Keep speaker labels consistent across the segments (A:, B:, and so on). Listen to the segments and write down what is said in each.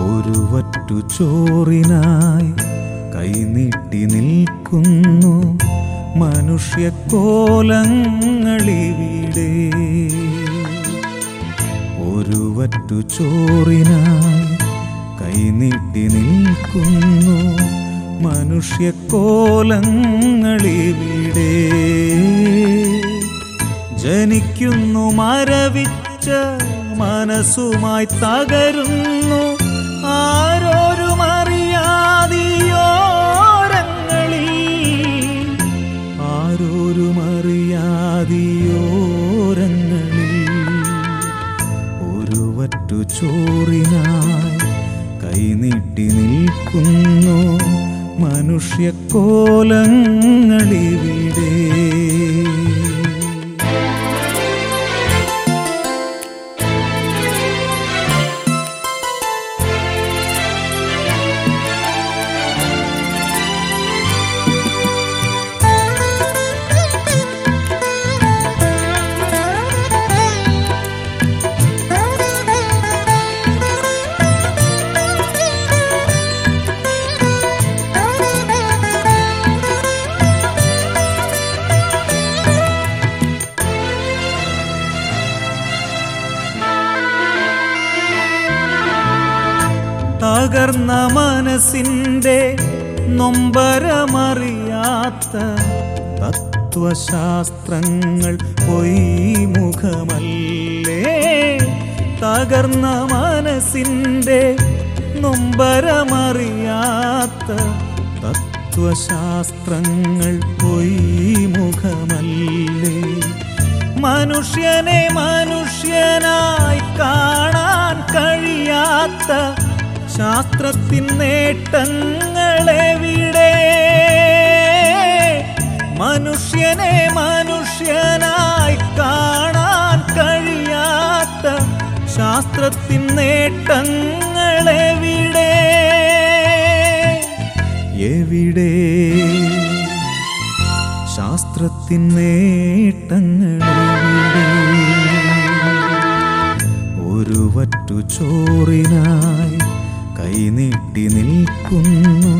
A: ഒരു വറ്റു ചോറിനായി കൈനീട്ടി നിൽക്കുന്നു മനുഷ്യക്കോലങ്ങളിവിടെ ഒരു വറ്റു ചോറിനായി കൈനീട്ടി നിൽക്കുന്നു മനുഷ്യക്കോലങ്ങളിവിടെ ജനിക്കുന്നു മരവിച്ച മനസ്സുമായി തകരുന്നു ആരോരും അറിയാതിയോരങ്ങളിൽ ആരോരും അറിയാതിയോരങ്ങളിൽ ഒരു വറ്റു ചോറിനായി കൈനീട്ടി നിൽക്കുന്നു മനുഷ്യക്കോലങ്ങളിവിടെ തകർന്ന മനസ്സിൻ്റെ നൊമ്പരമറിയാത്ത തത്വശാസ്ത്രങ്ങൾ പൊയ്മുഖമല്ലേ തകർന്ന മനസ്സിൻ്റെ നൊമ്പരമറിയാത്ത തത്വശാസ്ത്രങ്ങൾ പൊയ്മുഖമല്ലേ മനുഷ്യനെ മനുഷ്യനായി കാണാൻ കഴിയാത്ത ശാസ്ത്രത്തിൻ നേട്ടങ്ങളെവിടെ മനുഷ്യനെ മനുഷ്യനായി കാണാൻ കഴിയാത്ത ശാസ്ത്രത്തിൻ നേട്ടങ്ങളെവിടെ എവിടെ ശാസ്ത്രത്തിൻ നേട്ടങ്ങളെവിടെ ഒരു വറ്റു ചോറിനായി കൈനീട്ടി നിൽക്കുന്നു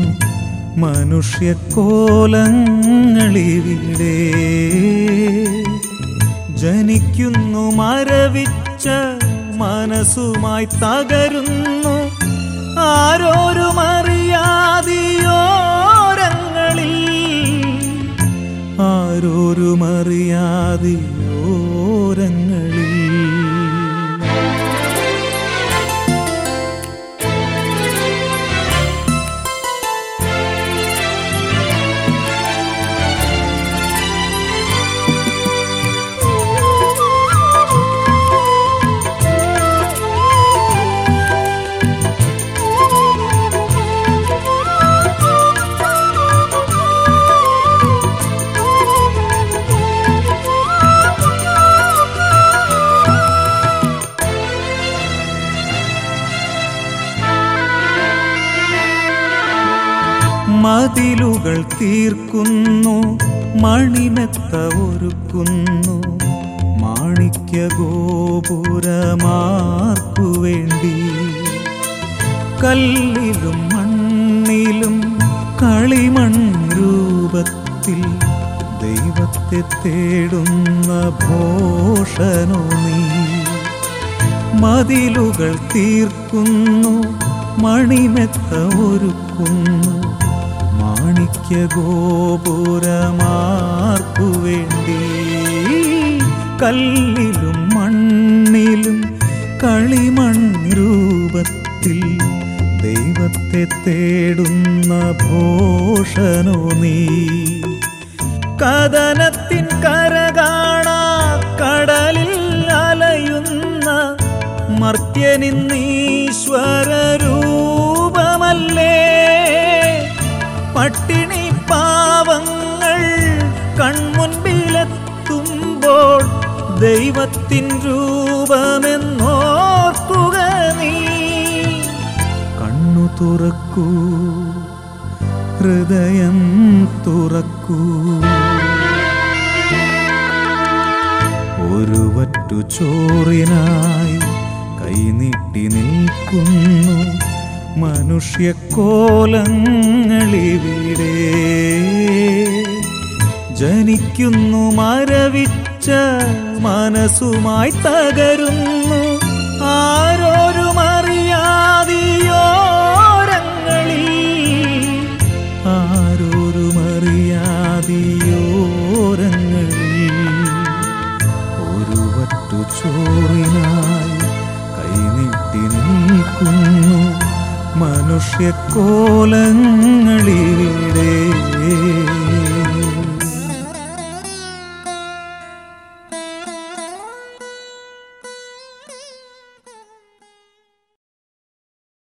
A: മനുഷ്യക്കോലങ്ങളിവിടെ ജനിക്കുന്നു മരവിച്ച മനസ്സുമായി തകരുന്നു ആരോരും അറിയാതിയോരങ്ങളിൽ ആരോരും അറിയാതിയോരങ്ങളിൽ മതിലുകൾ തീർക്കുന്നു മണിമെത്ത ഒരുക്കുന്നു മാണിക്യ ഗോപുരമാർക്കു വേണ്ടി കല്ലിലും മണ്ണിലും കളിമൺ രൂപത്തിൽ ദൈവത്തെ തേടുന്ന ഭോഷനോ നീ മതിലുകൾ തീർക്കുന്നു മണിമെത്ത ഒരുക്കുന്നു മാണിക്യ ഗോപുരമാർക്കു വേണ്ടി കല്ലിലും മണ്ണിലും കളിമൺ രൂപത്തിൽ ദൈവത്തെ തേടുന്ന ഭോഷനോ നീ കഥനത്തിൻ കര കാണാ കടലിൽ അലയുന്ന മർത്യനിന്നീശ്വര രൂപമല്ലേ പട്ടിണി പാവങ്ങൾ കൺമുൻപിലെത്തുമ്പോൾ ദൈവത്തിൻ രൂപമെന്നോർക്കുക നീ കണ്ണു തുറക്കൂ ഹൃദയം തുറക്കൂ ഒരു വറ്റു ചോറിനായി കൈനീട്ടി നിൽക്കുന്നു മനുഷ്യക്കോലങ്ങളിവിടെ ജനിക്കുന്നു മരവിച്ച മനസ്സുമായി തകരുന്നു ആരോരും അറിയാതിയോരങ്ങളിൽ ആരോരും അറിയാതിയോരങ്ങളിൽ ഒരു വറ്റു ചോറിനായി കൈനീട്ടി നിൽക്കുന്നു മനുഷ്യക്കോലങ്ങൾ